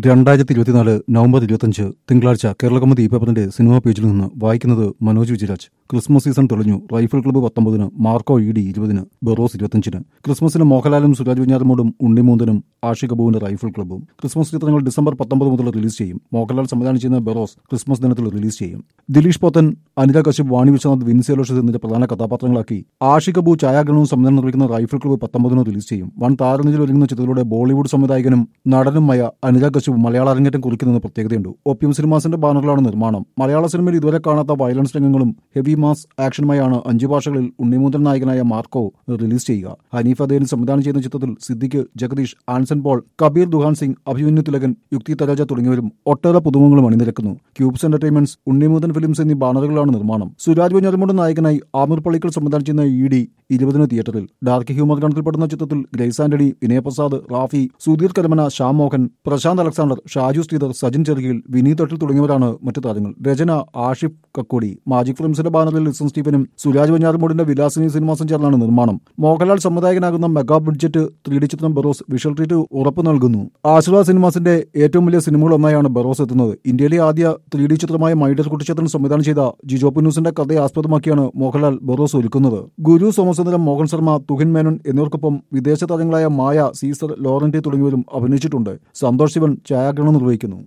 രണ്ടായിരത്തി ഇരുപത്തിനാല് നവംബർ ഇരുപത്തഞ്ച് തിങ്കളാഴ്ച കേരളകൗമുദി പേപ്പറിന്റെ സിനിമാ പേജിൽ നിന്ന് വായിക്കുന്നത് മനോജ് വിജയരാജ് ക്രിസ്മസ് സീസൺ തെളിഞ്ഞു റൈഫിൾ ക്ലബ്ബ് പത്തൊമ്പതിന് മാർക്കോ ഇ ഡി ഇരുപതിന് ബെറോസ് ഇരുപത്തഞ്ചിന് ക്രിസ്മസിന് മോഹൻലാലും സുരാജ് വെഞ്ഞാറമൂടും ഉണ്ണിമൂന്തനും ആഷിക് കപൂറിന്റെ റൈഫിൾ ക്ലബ്ബും ക്രിസ്മസ് ചിത്രങ്ങൾ ഡിസംബർ പത്തൊമ്പത് മുതൽ റിലീസ് ചെയ്യും മോഹൻലാൽ സംവിധാനം ചെയ്യുന്ന ബെറോസ് ക്രിസ്മസ് ദിനത്തിൽ റിലീസ് ചെയ്യും ദിലീഷ് പോത്തൻ അനില കശ്യപ് വാണി വിശ്വനാഥ് വിൻസി അലോഷസ് എന്നിവരെ പ്രധാന കഥാപാത്രങ്ങളാക്കി ആഷിക് കപൂർ ഛായാഗ്രഹണവും സംവിധാനം നിർവഹിക്കുന്ന റൈഫിൾ ക്ലബ്ബ് പത്തൊമ്പതിന് റിലീസ് ചെയ്യും വൻ താരനിധിയിൽ ഒരുങ്ങുന്ന ചിത്രത്തിലൂടെ ബോളിവുഡ് സംവിധായകനും നടനുമായ അനില കശ്യപ് മലയാള അരങ്ങേറ്റം കുറിക്കുന്നതിന് പ്രത്യേകതയുണ്ട് ഒപ്പിയം സിനിമാസിന്റെ ബാനറിലാണ് നിർമ്മാണം മലയാള സിനിമയിൽ ഇതുവരെ കാണാത്ത വയലൻസ് രംഗങ്ങളും ഹെവി മാസ് ആക്ഷനുമായാണ് അഞ്ചു ഭാഷകളിൽ ഉണ്ണിമൂന്തൻ നായകനായ മാർക്കോ റിലീസ് ചെയ്യുക ഹനീഫ് അദേൻ സംവിധാനം ചെയ്യുന്ന ചിത്രത്തിൽ സിദ്ദിഖ് ജഗദീഷ് ആൻസൺ പോൾ കബീർ ദുഹാൻ സിംഗ് അഭിമന്യു തിലകൻ യുക്തി തരാജ തുടങ്ങിയവരും ഒട്ടേറെ പുതുമുഖങ്ങളും അണിനിരക്കുന്നു ക്യൂബ്സ് എന്റർടൈൻമെന്റ്സ് ഉണ്ണിമൂന്തൻ ഫിലിംസ് എന്നീ ബാനറുകളാണ് നിർമ്മാണം സുരാജ് വെഞ്ഞാറമൂട് നായകനായി ആമിർ പള്ളിക്കൽ സംവിധാനം ചെയ്യുന്ന ഇ ഡി ഇരുപതിന് തിയേറ്ററിൽ ഡാർക്ക് ഹ്യൂമർ ഗണത്തിൽപ്പെടുന്ന ചിത്രത്തിൽ ഗ്രേസ് ആന്റണി വിനയപ്രസാദ് റാഫി സുധീർ കരമന ഷാം മോഹൻ പ്രശാന്ത് അലക്സാണ്ടർ ഷാജു ശ്രീധർ സജിൻ ചെറുകിൽ വിനീത് തൊട്ടിൽ തുടങ്ങിയവരാണ് മറ്റു താരങ്ങൾ രചന ആഷിഫ് കക്കോടി മാജിക് ഫിലിംസിന്റെ ബാനറിൽ ലിസൺ സ്റ്റീഫനും സുരാജ് വെഞ്ഞാറമൂടിന്റെ വിലാസിനി സിനിമാസും ചേർന്നാണ് നിർമ്മാണം മോഹൻലാൽ സംവിധായകനാകുന്ന മെഗാ ബഡ്ജറ്റ് ത്രീ ഡി ചിത്രം ബെറോസ് വിഷ്വൽ ട്രീറ്റ് ഉറപ്പ് നൽകുന്നു ആശീർവാദ് സിനിമാസിന്റെ ഏറ്റവും വലിയ സിനിമകളൊന്നായാണ് ബെറോസ് എത്തുന്നത് ഇന്ത്യയിലെ ആദ്യ ത്രീ ഡി ചിത്രമായ മൈഡർ കുട്ടിച്ചിത്രം സംവിധാനം ചെയ്ത ജിജോ പുന്നൂസിന്റെ കഥയെ ആസ്പദമാക്കിയാണ് മോഹൻലാൽ ബെറോസ് ഒരുക്കുന്നത് ഗുരു സോമസുന്ദരം മോഹൻ ശർമ്മ തുഹിൻ മേനോൻ എന്നിവർക്കൊപ്പം വിദേശ താരങ്ങളായ മായ സീസർ ലോറന്റി തുടങ്ങിയവരും അഭിനയിച്ചിട്ടുണ്ട് സന്തോഷ് ശിവൻ ഛായാഗ്രഹണം നിർവഹിക്കുന്നു